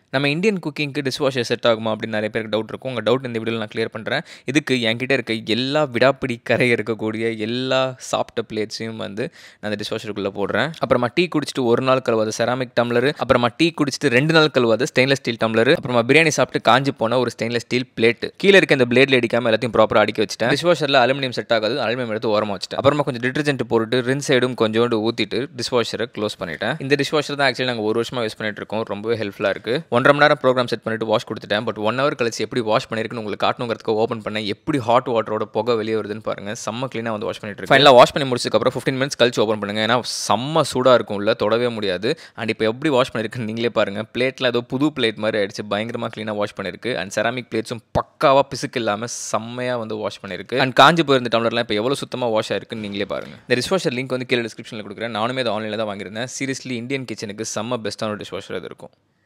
நம்ம இந்தியன் குக்கிங்க்கு dishwasher set ஆகுமா அப்படின்னு நிறைய பேருக்கு டவுட் இருக்கும் உங்கள் டவுட் இந்த வீடியோவில் நான் கிளியர் பண்ணுறேன் இதுக்கு என்கிட்ட இருக்க எல்லா விடாப்பிடி கரை இருக்கக்கூடிய எல்லா சாப்பிட்ட பிளேட்ஸையும் வந்து நான் அந்த டிஷ் வாஷருக்குள்ளே போடுறேன் அப்புறமா டீ குடிச்சிட்டு ஒரு நாள் கழுவாத செராமிக் டம்ளர் அப்புறமா டீ குடிச்சிட்டு ரெண்டு நாள் கழுவாத ஸ்டெயின்லெஸ் ஸ்டீல் டம்ளர் அப்புறமா பிரியாணி சாப்பிட்டு காஞ்சி போன ஒரு ஸ்டெயின்லெஸ் ஸ்டீல் பிளேட் கீழே இருக்க இந்த பிளேட்ல அடிக்காம எல்லாத்தையும் ப்ராப்பராக அடிக்க வச்சுட்டேன் டிஷ் வாஷரில் அலுமினியம் செட் ஆகாது அலுமினியம் எடுத்து ஓரமாக வச்சுட்டேன் அப்புறமா கொஞ்சம் டிட்டர்ஜென்ட் போட்டு ரின் சைடும் கொஞ்சோண்டு ஊற்றிட்டு டிஷ் வாஷரை க்ளோஸ் பண்ணிட்டேன் இந்த டிஷ் வாஷர் தான் ஆக்சுவலி நாங்கள் ஒரு வருஷமாக யூஸ் பண்ணிட்டு இருக்கோம் ரொம்பவே ஹெல்ப்ஃபுல்லாக இருக்குது ஒன்றரை மணி நேரம் ப்ரோக்ராம் செட் பண்ணிட்டு வாஷ் கொடுத்துட்டேன் பட் ஒன் ஹவர் கழிச்சு எப்படி வாஷ் பண்ணியிருக்குன்னு உங்களுக்கு காட்டணுங்கிறதுக்கு ஓப்பன் பண்ணேன் எப்படி ஹாட் வாட்டரோட புகை வெளியே வருதுன்னு பாருங்க செம்ம க்ளீனாக வந்து வாஷ் பண்ணிட்டு இருக்கேன் ஃபைனலாக வாஷ் பண்ணி முடிச்சதுக்கப்புறம் ஃபிஃப்டின் மினிட்ஸ் கழிச்சு ஓப்பன் பண்ணுங்க ஏன்னா செம்ம சூடாக இருக்கும் உள்ள தொடவே முடியாது அண்ட் இப்போ எப்படி வாஷ் பண்ணியிருக்குன்னு நீங்களே பாருங்க பிளேட்டில் ஏதோ புது பிளேட் மாதிரி ஆயிடுச்சு பயங்கரமாக க்ளீனாக வாஷ் பண்ணியிருக்கு அண்ட் செராமிக் பிளேட்ஸும் பக்காவாக பிசுக்கு இல்லாமல் செம்மையாக வந்து வாஷ் பண்ணியிருக்கு அண்ட் காஞ்சி போயிருந்த டம்ளர்லாம் இப்போ எவ்வளோ சுத்தமாக வாஷ் ஆயிருக்குன்னு நீங்களே பாருங்க இந்த டிஷ் வாஷர் லிங்க் வந்து கீழே டிஸ்கிரிப்ஷனில் கொடுக்குறேன் நானுமே அதை ஆன்லைனில் தான் வாங்கியிருந்தேன் சீரியஸ்லி இந்தியன் கிச்சனுக்கு செம்ம பெஸ்ட்டான டிஷ் வாஷர் இது இருக்கும்